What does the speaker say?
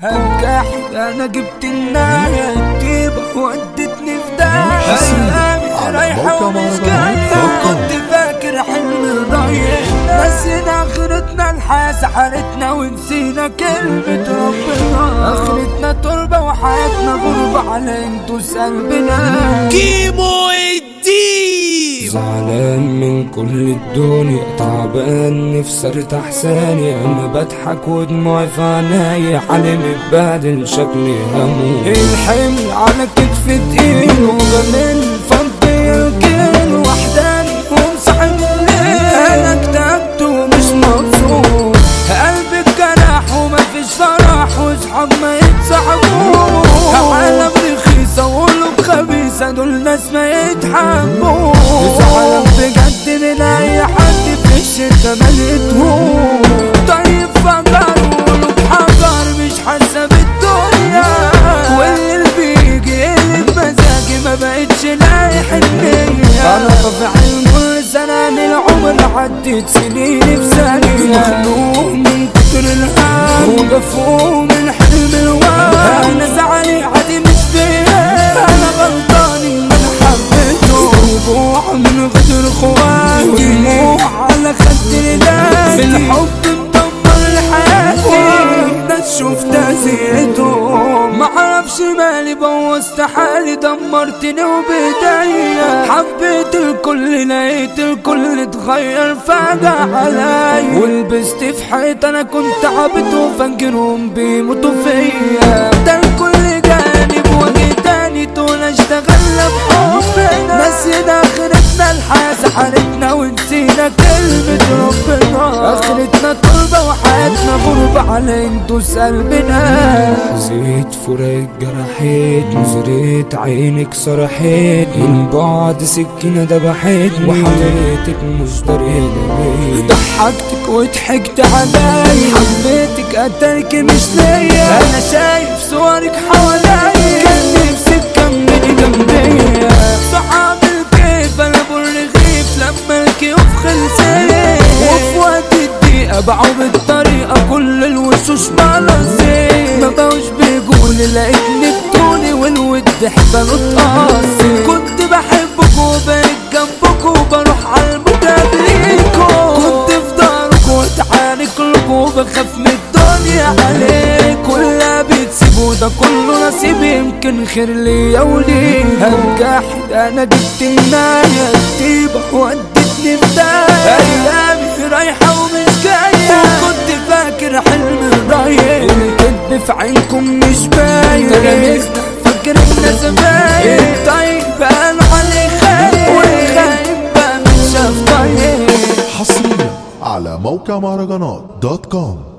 هنجحد انا جبت النهاية الطيبة ودتني في داهية حصرياً ايامي على رايحة موقع ومش مهرجانات جاية دوت كوم. كنت فاكر حلم ضايع نسينا اخرتنا الحاسة حالتنا ونسينا كلمة ربنا اخرتنا تربة وحياتنا غربة على انتوا قلبنا كيمو الديب زعلان من كل الدنيا تعبان نفسي ارتاح ثانية انا بضحك ودموعي في عينيا حالي متبهدل شكلي هموت الحمل على كتفي تقيل وغلين فضي يركن وحداني ومصاحب الليل انا اكتئبت ومش مبسوط قلبي اتجرح ومفيش فرح واصحاب ما يتصاحبوش عالم رخيصة وقلوب خبيثة دول ناس ما يتحبوش زعلان بجد من اي حد في الشتا مليتهوش طيب فجر وقلوب حجر مش حاسة بالدنيا واللي بيجي يقلب مزاجي ما بقتش لاقي حنية انا طبع المر سنان العمر عدت سنين في ثانية مخلوق من كتر الهم ومدفوق من حلم الوهم انا زعلي عادي مش بيا انا غلطاني من حبيته رجوع من غدر اخواتي دموع على خد رجالي الحب مدمر لحياتي ناس شفتها زيتهم معرفش مالي بوظت حالي دمرتني وبداية حبيت الكل لقيت الكل اتغير فجأة عليا ولبست في حيط انا كنت عبد وفاكرهم بيموتوا فيا ده الكل جاني بوجه تاني دول اشتغلنا بحبنا نسينا اخرتنا الحياة حالتنا ونسينا كلمة ربنا اخرتنا تربة وحياتنا غربة على انتوس قلبنا زيت فراق جرحيت نزريت عينك صرحيت من بعد سكينة دبحتني وحضرتك مش دريانة ضحكتك وضحكت عليا حبيتك قتلك مش ليا انا شايف صورك حواليا كان نفسك تكملي جنبيا صحاب الكيف انا بالرغيف لما الكيوف خلصت وفي وقت الدقيقة باعوا بالطريقة كل الوشوش ملصت ما بقوش بيقول لقيتني بطولي والود حبل اتقصت كنت بحبك وبقيت جنبك وبروح على المقابليكوا كنت في دارك وتعارك لكم وبخاف من الدنيا عليك كلها بتسيبوا ده كله نصيب يمكن خير ليا وليك هنجحد انا جبت النهاية الطيبة ودتني في داهية ايامي رايحة ومش جاية وكنت فاكر حلم ضايع الكدب في عينكم مش باين تلاميذنا فاكر الناس زمايل طيب انا علي خايف والخايب بقى مش شاف طيب حصريا على موقع مهرجانات دوت كوم